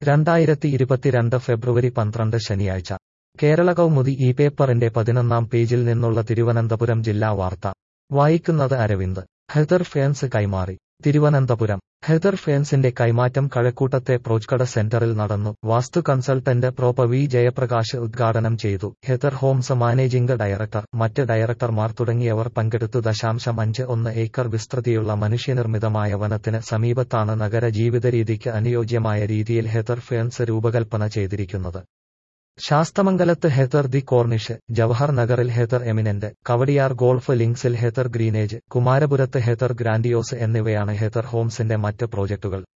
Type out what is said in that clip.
രണ്ടായിരത്തി ഇരുപത്തിരണ്ട് ഫെബ്രുവരി പന്ത്രണ്ട് ശനിയാഴ്ച കേരള കൗമുദി ഈ പേപ്പറിന്റെ പതിനൊന്നാം പേജിൽ നിന്നുള്ള തിരുവനന്തപുരം ജില്ലാ വാർത്ത വായിക്കുന്നത് അരവിന്ദ് ഹെതർ ഫേൻസ് കൈമാറി തിരുവനന്തപുരം ഹെതർ ഫേൻസിന്റെ കൈമാറ്റം കഴക്കൂട്ടത്തെ പ്രോജ്കട സെന്ററിൽ നടന്നു vastu consultant prof V Jayaprakash ഉദ്ഘാടനം ചെയ്തു ഹെതർ ഹോംസ് മാനേജിംഗ് ഡയറക്ടർ മറ്റ് ഡയറക്ടർമാർ തുടങ്ങിയവർ പങ്കെടുത്തു ദശാംശം അഞ്ച് ഒന്ന് ഏക്കർ വിസ്തൃതിയുള്ള മനുഷ്യനിർമ്മിതമായ വനത്തിന് സമീപത്താണ് നഗര ജീവിതരീതിക്ക് അനുയോജ്യമായ രീതിയിൽ ഹെതർ ഫേൻസ് രൂപകൽപ്പന ചെയ്തിരിക്കുന്നത് ശാസ്തമംഗലത്ത് ഹെതർ ദി കോർണിഷ് ജവഹർ നഗറിൽ ഹെതർ എമിനന്റ് കവടിയാർ ഗോൾഫ് ലിങ്സിൽ ഹെതർ ഗ്രീനേജ് കുമാരപുരത്ത് ഹെതർ ഗ്രാൻഡിയോസ് എന്നിവയാണ് ഹെതർ ഹോംസിന്റെ മറ്റ് പ്രോജക്ടുകൾ